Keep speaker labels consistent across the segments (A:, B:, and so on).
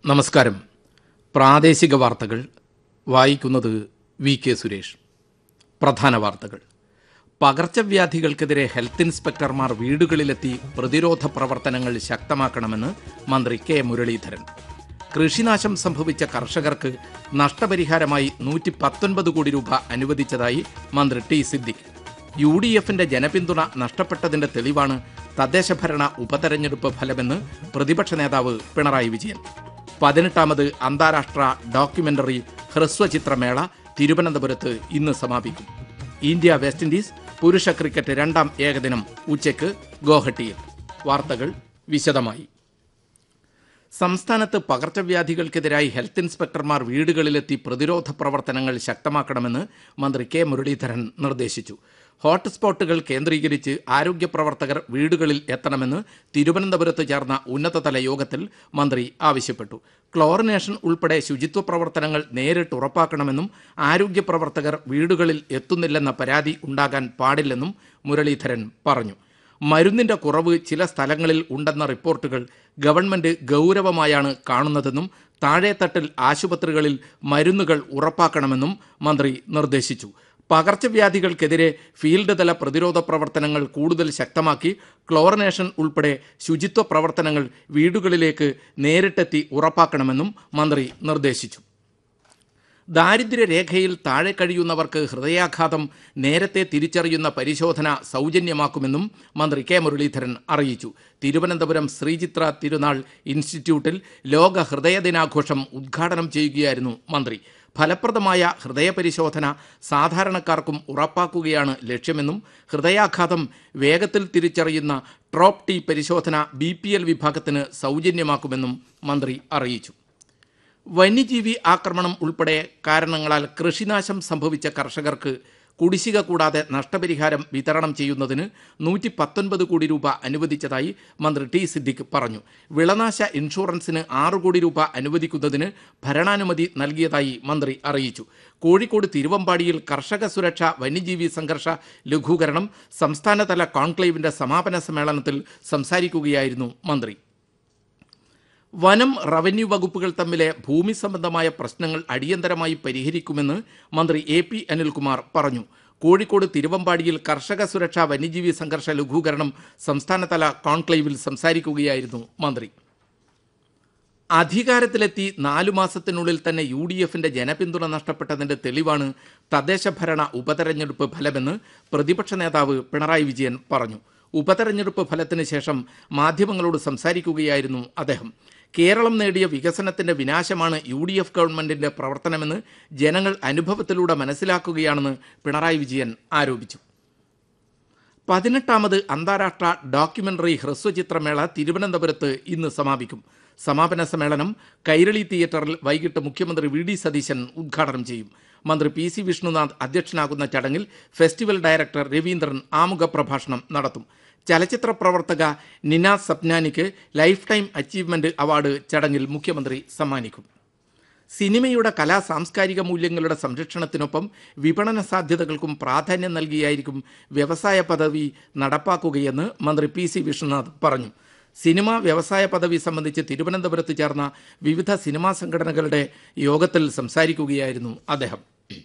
A: നമസ്കാരം പ്രാദേശിക വാർത്തകൾ വായിക്കുന്നത് വി കെ സുരേഷ് പ്രധാന വാർത്തകൾ പകർച്ചവ്യാധികൾക്കെതിരെ ഹെൽത്ത് ഇൻസ്പെക്ടർമാർ വീടുകളിലെത്തി പ്രതിരോധ പ്രവർത്തനങ്ങൾ ശക്തമാക്കണമെന്ന് മന്ത്രി കെ മുരളീധരൻ കൃഷിനാശം സംഭവിച്ച കർഷകർക്ക് നഷ്ടപരിഹാരമായി നൂറ്റി പത്തൊൻപത് കോടി രൂപ അനുവദിച്ചതായി മന്ത്രി ടി സിദ്ദിഖ് യു ഡി എഫിന്റെ ജനപിന്തുണ നഷ്ടപ്പെട്ടതിന്റെ തെളിവാണ് തദ്ദേശഭരണ ഉപതെരഞ്ഞെടുപ്പ് ഫലമെന്ന് പ്രതിപക്ഷ നേതാവ് പിണറായി വിജയൻ പതിനെട്ടാമത് അന്താരാഷ്ട്ര ഡോക്യുമെന്ററി ഹ്രസ്വചിത്രമേള തിരുവനന്തപുരത്ത് ഇന്ന് സമാപിക്കും ഇന്ത്യ വെസ്റ്റ് ഇൻഡീസ് പുരുഷ ക്രിക്കറ്റ് രണ്ടാം ഏകദിനം ഉച്ചയ്ക്ക് ഗോഹട്ടിയിൽ വാർത്തകൾ വിശദമായി സംസ്ഥാനത്ത് പകർച്ചവ്യാധികൾക്കെതിരായി ഹെൽത്ത് ഇൻസ്പെക്ടർമാർ വീടുകളിലെത്തി പ്രതിരോധ പ്രവർത്തനങ്ങൾ ശക്തമാക്കണമെന്ന് മന്ത്രി കെ മുരളീധരൻ നിർദ്ദേശിച്ചു ഹോട്ട്സ്പോട്ടുകൾ കേന്ദ്രീകരിച്ച് ആരോഗ്യ പ്രവർത്തകർ വീടുകളിൽ എത്തണമെന്ന് തിരുവനന്തപുരത്ത് ചേർന്ന ഉന്നതതല യോഗത്തിൽ മന്ത്രി ആവശ്യപ്പെട്ടു ക്ലോറിനേഷൻ ഉൾപ്പെടെ ശുചിത്വ പ്രവർത്തനങ്ങൾ നേരിട്ട് ഉറപ്പാക്കണമെന്നും ആരോഗ്യ പ്രവർത്തകർ വീടുകളിൽ എത്തുന്നില്ലെന്ന പരാതി ഉണ്ടാകാൻ പാടില്ലെന്നും മുരളീധരൻ പറഞ്ഞു മരുന്നിന്റെ കുറവ് ചില സ്ഥലങ്ങളിൽ ഉണ്ടെന്ന റിപ്പോർട്ടുകൾ ഗവൺമെന്റ് ഗൗരവമായാണ് കാണുന്നതെന്നും താഴേത്തട്ടിൽ ആശുപത്രികളിൽ മരുന്നുകൾ ഉറപ്പാക്കണമെന്നും മന്ത്രി നിർദ്ദേശിച്ചു പകർച്ചവ്യാധികൾക്കെതിരെ ഫീൽഡ് തല പ്രതിരോധ പ്രവർത്തനങ്ങൾ കൂടുതൽ ശക്തമാക്കി ക്ലോറിനേഷൻ ഉൾപ്പെടെ ശുചിത്വ പ്രവർത്തനങ്ങൾ വീടുകളിലേക്ക് നേരിട്ടെത്തി ഉറപ്പാക്കണമെന്നും മന്ത്രി നിർദ്ദേശിച്ചു ദാരിദ്ര്യരേഖയിൽ താഴെ കഴിയുന്നവർക്ക് ഹൃദയാഘാതം നേരത്തെ തിരിച്ചറിയുന്ന പരിശോധന സൗജന്യമാക്കുമെന്നും മന്ത്രി കെ മുരളീധരൻ അറിയിച്ചു തിരുവനന്തപുരം ശ്രീചിത്ര തിരുനാൾ ഇൻസ്റ്റിറ്റ്യൂട്ടിൽ ലോക ഹൃദയ ദിനാഘോഷം ഉദ്ഘാടനം ചെയ്യുകയായിരുന്നു മന്ത്രി ഫലപ്രദമായ ഹൃദയപരിശോധന സാധാരണക്കാർക്കും ഉറപ്പാക്കുകയാണ് ലക്ഷ്യമെന്നും ഹൃദയാഘാതം വേഗത്തിൽ തിരിച്ചറിയുന്ന ട്രോപ്പ് ടി പരിശോധന ബി വിഭാഗത്തിന് സൗജന്യമാക്കുമെന്നും മന്ത്രി അറിയിച്ചു വന്യജീവി ആക്രമണം ഉൾപ്പെടെ കാരണങ്ങളാൽ കൃഷിനാശം സംഭവിച്ച കർഷകർക്ക് കുടിശ്ശിക കൂടാതെ നഷ്ടപരിഹാരം വിതരണം ചെയ്യുന്നതിന് നൂറ്റി പത്തൊൻപത് കോടി രൂപ അനുവദിച്ചതായി മന്ത്രി ടി സിദ്ദിഖ് പറഞ്ഞു വിളനാശ ഇൻഷുറൻസിന് ആറ് കോടി രൂപ അനുവദിക്കുന്നതിന് ഭരണാനുമതി നൽകിയതായി മന്ത്രി അറിയിച്ചു കോഴിക്കോട് തിരുവമ്പാടിയിൽ കർഷക സുരക്ഷ വന്യജീവി സംഘർഷ ലഘൂകരണം സംസ്ഥാനതല കോൺക്ലേവിന്റെ സമാപന സമ്മേളനത്തിൽ സംസാരിക്കുകയായിരുന്നു മന്ത്രി വനം റവന്യൂ വകുപ്പുകൾ തമ്മിലെ ഭൂമി സംബന്ധമായ പ്രശ്നങ്ങൾ അടിയന്തരമായി പരിഹരിക്കുമെന്ന് മന്ത്രി എ പി അനിൽകുമാർ പറഞ്ഞു കോഴിക്കോട് തിരുവമ്പാടിയിൽ കർഷക സുരക്ഷാ വന്യജീവി സംഘർഷ ലഘൂകരണം സംസ്ഥാനതല കോൺക്ലേവിൽ സംസാരിക്കുകയായിരുന്നു മന്ത്രി അധികാരത്തിലെത്തി നാലു മാസത്തിനുള്ളിൽ തന്നെ യു ഡി എഫിന്റെ ജനപിന്തുണ നഷ്ടപ്പെട്ടതിന്റെ തെളിവാണ് തദ്ദേശഭരണ ഉപതെരഞ്ഞെടുപ്പ് ഫലമെന്ന് പ്രതിപക്ഷ നേതാവ് പിണറായി വിജയൻ പറഞ്ഞു ഉപതെരഞ്ഞെടുപ്പ് ഫലത്തിന് ശേഷം മാധ്യമങ്ങളോട് സംസാരിക്കുകയായിരുന്നു അദ്ദേഹം കേരളം നേടിയ വികസനത്തിന്റെ വിനാശമാണ് യു ഡി എഫ് ഗവൺമെന്റിന്റെ പ്രവർത്തനമെന്ന് ജനങ്ങൾ അനുഭവത്തിലൂടെ മനസ്സിലാക്കുകയാണെന്ന് പിണറായി വിജയൻ ആരോപിച്ചു പതിനെട്ടാമത് അന്താരാഷ്ട്ര ഡോക്യുമെന്ററി ഹ്രസ്വചിത്രമേള തിരുവനന്തപുരത്ത് ഇന്ന് സമാപിക്കും സമാപന സമ്മേളനം കൈരളി തിയേറ്ററിൽ വൈകിട്ട് മുഖ്യമന്ത്രി വി ഡി സതീശൻ ഉദ്ഘാടനം ചെയ്യും മന്ത്രി പി സി വിഷ്ണുനാഥ് അധ്യക്ഷനാകുന്ന ചടങ്ങിൽ ഫെസ്റ്റിവൽ ഡയറക്ടർ രവീന്ദ്രൻ ആമുഖ പ്രഭാഷണം നടത്തും ചലച്ചിത്ര പ്രവർത്തക നിന സപ്നാനിക്ക് ലൈഫ് ടൈം അച്ചീവ്മെന്റ് അവാർഡ് ചടങ്ങിൽ മുഖ്യമന്ത്രി സമ്മാനിക്കും സിനിമയുടെ കലാ സാംസ്കാരിക മൂല്യങ്ങളുടെ സംരക്ഷണത്തിനൊപ്പം വിപണന സാധ്യതകൾക്കും പ്രാധാന്യം നൽകിയായിരിക്കും വ്യവസായ പദവി നടപ്പാക്കുകയെന്ന് മന്ത്രി പി സി വിഷ്ണുനാഥ് പറഞ്ഞു സിനിമ വ്യവസായ പദവി സംബന്ധിച്ച് തിരുവനന്തപുരത്ത് ചേർന്ന വിവിധ സിനിമാ സംഘടനകളുടെ യോഗത്തിൽ സംസാരിക്കുകയായിരുന്നു അദ്ദേഹം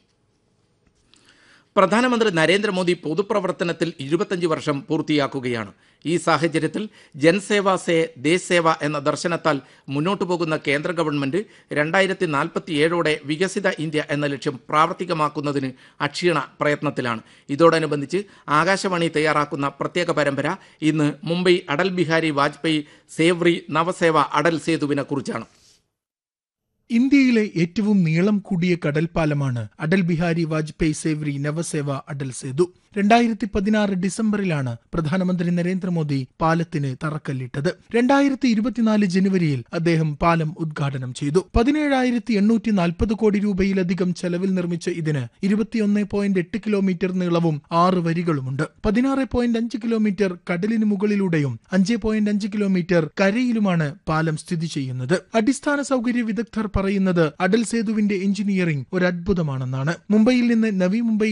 A: പ്രധാനമന്ത്രി നരേന്ദ്രമോദി പൊതുപ്രവർത്തനത്തിൽ ഇരുപത്തഞ്ച് വർഷം പൂർത്തിയാക്കുകയാണ് ഈ സാഹചര്യത്തിൽ ജൻസേവ സേ ദേശ് സേവ എന്ന ദർശനത്താൽ മുന്നോട്ടു പോകുന്ന കേന്ദ്ര ഗവൺമെന്റ് രണ്ടായിരത്തി നാൽപ്പത്തിയേഴോടെ വികസിത ഇന്ത്യ എന്ന ലക്ഷ്യം പ്രാവർത്തികമാക്കുന്നതിന് അക്ഷീണ പ്രയത്നത്തിലാണ് ഇതോടനുബന്ധിച്ച് ആകാശവാണി തയ്യാറാക്കുന്ന പ്രത്യേക പരമ്പര ഇന്ന് മുംബൈ അടൽ ബിഹാരി വാജ്പേയി സേവ്രി നവസേവ അടൽ സേതുവിനെ കുറിച്ചാണ്
B: ഇന്ത്യയിലെ ഏറ്റവും നീളം കൂടിയ കടൽപ്പാലമാണ് അടൽ ബിഹാരി വാജ്പേയി സേവ്രി നവസേവ അടൽ സേതു രണ്ടായിരത്തി പതിനാറ് ഡിസംബറിലാണ് പ്രധാനമന്ത്രി നരേന്ദ്രമോദി പാലത്തിന് തറക്കല്ലിട്ടത് രണ്ടായിരത്തി ഇരുപത്തിനാല് ജനുവരിയിൽ അദ്ദേഹം പാലം ഉദ്ഘാടനം ചെയ്തു പതിനേഴായിരത്തി എണ്ണൂറ്റി നാൽപ്പത് കോടി രൂപയിലധികം ചെലവിൽ നിർമ്മിച്ച ഇതിന് ഇരുപത്തിയൊന്ന് പോയിന്റ് എട്ട് കിലോമീറ്റർ നീളവും ആറ് വരികളുമുണ്ട് പതിനാറ് പോയിന്റ് അഞ്ച് കിലോമീറ്റർ കടലിന് മുകളിലൂടെയും അഞ്ച് പോയിന്റ് അഞ്ച് കിലോമീറ്റർ കരയിലുമാണ് പാലം സ്ഥിതി ചെയ്യുന്നത് അടിസ്ഥാന സൗകര്യ വിദഗ്ധർ പറയുന്നത് അടൽ സേതുവിന്റെ എഞ്ചിനീയറിംഗ് ഒരു അത്ഭുതമാണെന്നാണ് മുംബൈയിൽ നിന്ന് നവി മുംബൈ